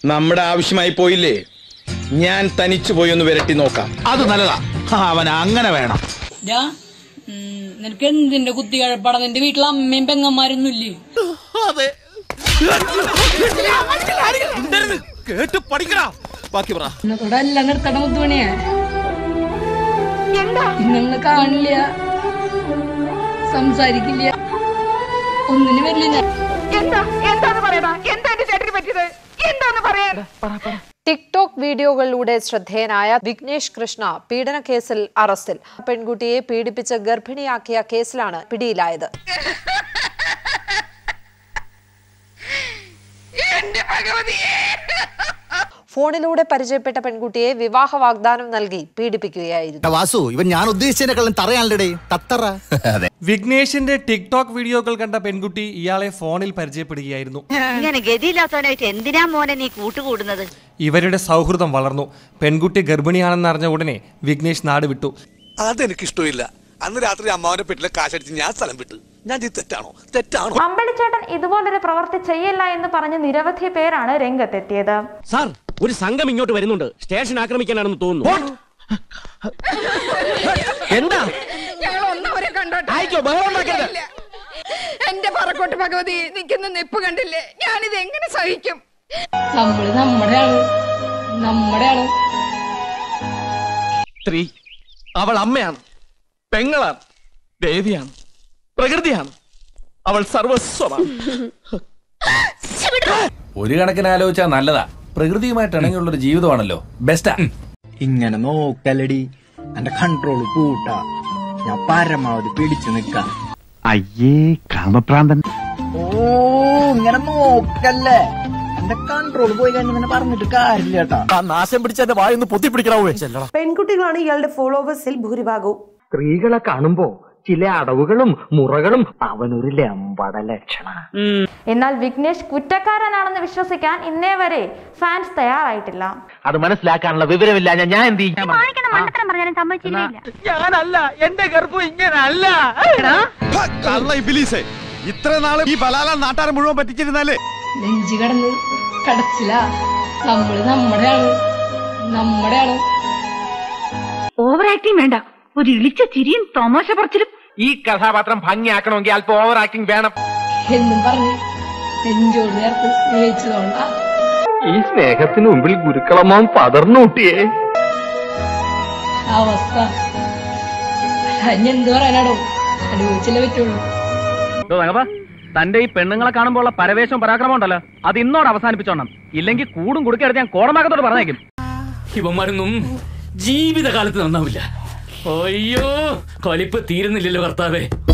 നമ്മുടെ ആവശ്യമായി പോയില്ലേ ഞാൻ തനിച്ചു പോയി ഒന്ന് വിരട്ടി നോക്കാം അത് നല്ലതാ അവൻ അങ്ങനെ വേണം ഡാ, ഉം, നിനക്ക് എന്തിന്റെ കുത്തി കഴപ്പാടാ നിന്റെ വീട്ടിൽ അമ്മയും പെങ്ങന്മാരൊന്നും ഇല്ലേ കേട്ട് പഠിക്കടാ ബാക്കി പറ ഇന്നത്തോടെ എല്ലാം നിർത്തണ മുത്തുമണിയാ ഇന്നങ്ങള് കാണില്ല സംസാരിക്കില്ല ഒന്നിനും വരില്ല ഞാൻ എന്താ എന്താന്ന് പറയടാ എന്താ എന്റെ ചേട്ടന് പറ്റിയത് എന്താന്ന് പറയാൻ ടിക്ടോക്ക് വീഡിയോകളിലൂടെ ശ്രദ്ധേയനായ വിഘ്നേഷ് കൃഷ്ണ പീഡന കേസിൽ അറസ്റ്റിൽ പെൺകുട്ടിയെ പീഡിപ്പിച്ച് ഗർഭിണിയാക്കിയ കേസിലാണ് പിടിയിലായത് ഫോണിലൂടെ പരിചയപ്പെട്ട പെൺകുട്ടിയെ വിവാഹ വാഗ്ദാനം നൽകി പീഡിപ്പിക്കുകയായിരുന്നു വാസു ഇവൻ ഞാൻ ഉദ്ദേശിച്ചതിനെക്കാളും തറയാണല്ലേ തത്തറ വിഘ്നേഷിന്റെ ടിക്ടോക്ക് വീഡിയോകൾ കണ്ട പെൺകുട്ടി ഇയാളെ ഫോണിൽ പരിചയപ്പെടുകയായിരുന്നു ഇങ്ങനെ ഗതിയില്ലാത്തവനായിട്ട് എന്തിനാ മോനെ നീ കൂട്ടുകൂടുന്നത് ഇവരുടെ സൗഹൃദം വളർന്നു പെൺകുട്ടി ഗർഭിണിയാണെന്ന് അറിഞ്ഞ ഉടനെ വിഘ്നേഷ് നാട് വിട്ടു അതെനിക്കിഷ്ടമില്ല അന്ന് രാത്രി അമ്മാവന്റെ പെട്ടിലെ കാശടിച്ച് ഞാൻ സ്ഥലം വിട്ടു ഞാൻ ചെയ്ത് തെറ്റാണോ തെറ്റാണോ അമ്പളിച്ചേട്ടൻ ഇതുപോലൊരു പ്രവൃത്തി ചെയ്യില്ല എന്ന് പറഞ്ഞ് നിരവധി പേരാണ് രംഗത്തെത്തിയത് സാർ ഒരു സംഘം ഇങ്ങോട്ട് വരുന്നുണ്ട് സ്റ്റേഷൻ ആക്രമിക്കാനാണെന്ന് തോന്നുന്നു എന്താ ഞങ്ങൾ ഒന്നവരെ കണ്ടോട്ടെ ആയിക്കോ ബഹളം ഉണ്ടാക്കരുത് എന്റെ പറക്കോട്ട് ഭഗവതി നിൽക്കുന്ന നിപ്പ് കണ്ടില്ലേ ഞാനിത് എങ്ങനെ സഹിക്കും നമ്മള് നമ്മുടെ ആള് നമ്മുടെ ആള് സ്ത്രീ അവൾ അമ്മയാണ് പെങ്ങളാണ് ദേവിയാണ് പ്രകൃതിയാണ് അവൾ സർവസ്വമാണ് ഒരു കണക്കിന് ആലോചിച്ചാൽ നല്ലതാ പ്രകൃതിയുമായിട്ട് ഇണങ്ങിയുള്ള ഒരു ജീവിതമാണല്ലോ ബെസ്റ്റാ ഇങ്ങനെ നോക്കലടി എന്റെ കൺട്രോൾ കൂട്ടാ ഞാൻ പരമാവധി പിടിച്ചു നിക്കാം അയ്യേ കാമപ്രാന്തൻ ഓ ഇങ്ങനെ നോക്കല്ലേ എന്റെ കൺട്രോൾ പോയി കഴിഞ്ഞ് പിന്നെ പറഞ്ഞിട്ട് കാര്യമില്ല കേട്ടാ നാശം പിടിച്ച എന്റെ വായൊന്ന് പൊത്തിപ്പിടിക്കണവേ ചെല്ലടാ പെൺകുട്ടികളാണ് ഇയാളുടെ ഫോളോവേഴ്സിൽ ഭൂരിഭാഗവും സ്ത്രീകളെ കാണുമ്പോ ചില അടവുകളും മുറകളും അവനൊരു ലമ്പട ലക്ഷണ എന്നാൽ വിഘ്നേഷ് കുറ്റക്കാരനാണെന്ന് വിശ്വസിക്കാൻ ഇന്നേ വരെ ഫാൻസ് തയ്യാറായിട്ടില്ല അത് മനസ്സിലാക്കാനുള്ള വിവരമില്ല ഞാൻ ഞാൻ എന്ത് ചെയ്യും പറഞ്ഞാലും സമ്മതിച്ചില്ല ഞാനല്ല എന്റെ ഗർഭം ഇങ്ങനല്ല കള്ള ഇബിലീസേ ഇത്ര നാള് ഈ ബലാല നാട്ടാരെ മുഴുവൻ പറ്റിച്ചിരുന്നാലേ നെഞ്ചു കടന്ന് കടച്ചില്ല നമ്മള് നമ്മുടെ ആള് നമ്മുടെ ആള് ഓവർ ആക്ടിങ് വേണ്ട ഒരു ഇളിച്ച ചിരിയും തമാശ പറച്ചിലും ഈ കഥാപാത്രം ഭംഗിയാക്കണമെങ്കിൽ അല്പം ഓവർ ആക്ടിങ് വേണം എന്നും പറഞ്ഞ് നെഞ്ചോട് ചേർത്ത് സ്നേഹിച്ചതുകൊണ്ടാ ഈ സ്നേഹത്തിന് മുമ്പിൽ ഗുരുക്കളമാൻ പതർന്നൂട്ടിയേ അവസ്ഥ അല്ല എന്ത് പറയാനാടോ അനുഭവിച്ചല്ലേ പറ്റുള്ളൂ തന്റെ ഈ പെണ്ണുങ്ങളെ കാണുമ്പോൾ ഉള്ള പരവേശം പരാക്രമം ഉണ്ടല്ലോ അത് ഇന്നോട് അവസാനിപ്പിച്ചോണം ഇല്ലെങ്കിൽ കൂടും കുടുക്കെടുത്ത് ഞാൻ കോടമാകത്തോട് പറഞ്ഞേക്കും ഇവന്മാരൊന്നും ജീവിതകാലത്ത് നന്നാവില്ല അയ്യോ കൊലിപ്പ് തീരുന്നില്ലല്ലോ കർത്താവേ